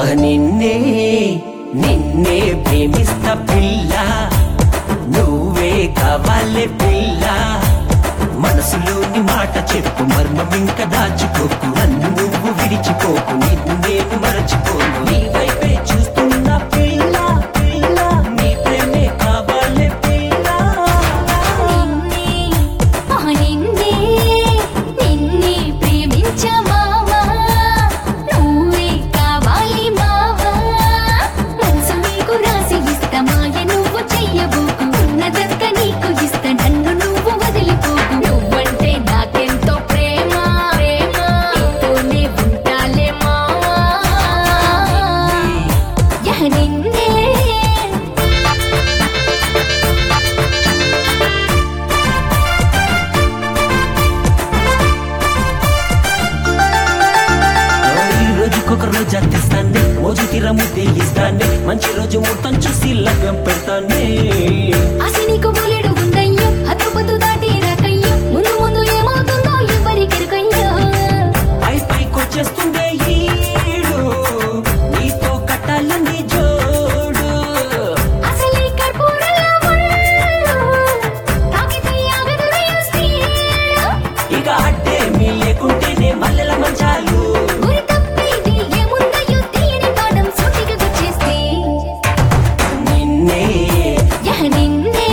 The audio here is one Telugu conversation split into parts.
నిన్నే నిన్నే ప్రేమిస్తా పిల్ల నువ్వే కావాలే పిల్ల మనసులోని మాట చెప్పు మర్మం ఇంకా దాచుకోకు నన్ను నువ్వు విడిచిపోకు నిన్ను నేను మరచిపోను నీ వైపే చూస్తున్నా పిల్ల పిల్ల నీ ప్రేమే కావాలే పిల్ల నిన్నే ఆ నిన్నే నిన్నే ప్రేమించమావా నువ్వే కావాలి మావా మనసు నీకు రాసి ఇస్తమాయ నువ్వు చెయ్యబోకు ఉన్నదంత నీకు ఇస్త నన్ను నువ్వు వదిలిపోకు నువ్వంటే నాకెంతో ప్రేమ ప్రేమ నీతోనే ఉంటాలే మావా యా నిన్నే ఈ రోజుకొక రోజు అత్తిస్తానే రోజు తీరము ఇస్తానే మంచి రోజు మొత్తం చూసి లగ్గం పెడతానే ఆశ నీకు బోలెడు ఉందయ్యో హద్దుపద్దు దాటి రాకయ్యో ముందు ముందు ఏమవుతుందో ఎవరికెరుకయ్యో పై పైకొచ్చేస్తుండే ఈడు నీతో కట్టాలని జోడు అసలే కర్పూరలా ఉన్ను తాకితే ఆగదు రేయు స్పీడు ఇక అడ్డేమీ లేకుంటేనే మల్లెల మంచాలు గురి తప్పేది ఏముందయ్యో తీయని పాఠం సూటిగా గుచ్చేస్తే నిన్నే యా నిన్నే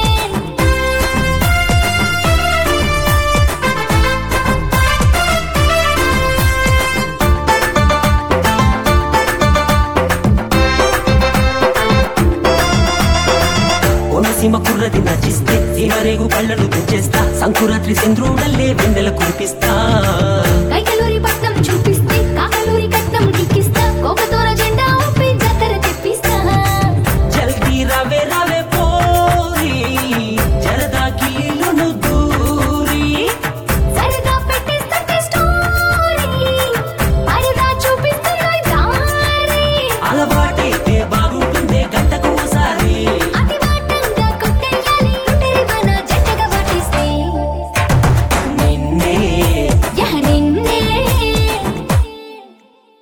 కోనసీమ కుర్రది నచిస్తే సీమరేగు కళ్ళను తెచ్చేస్తా సంకురాత్రి చంద్రుడల్లే వెన్నెల కురిపిస్తా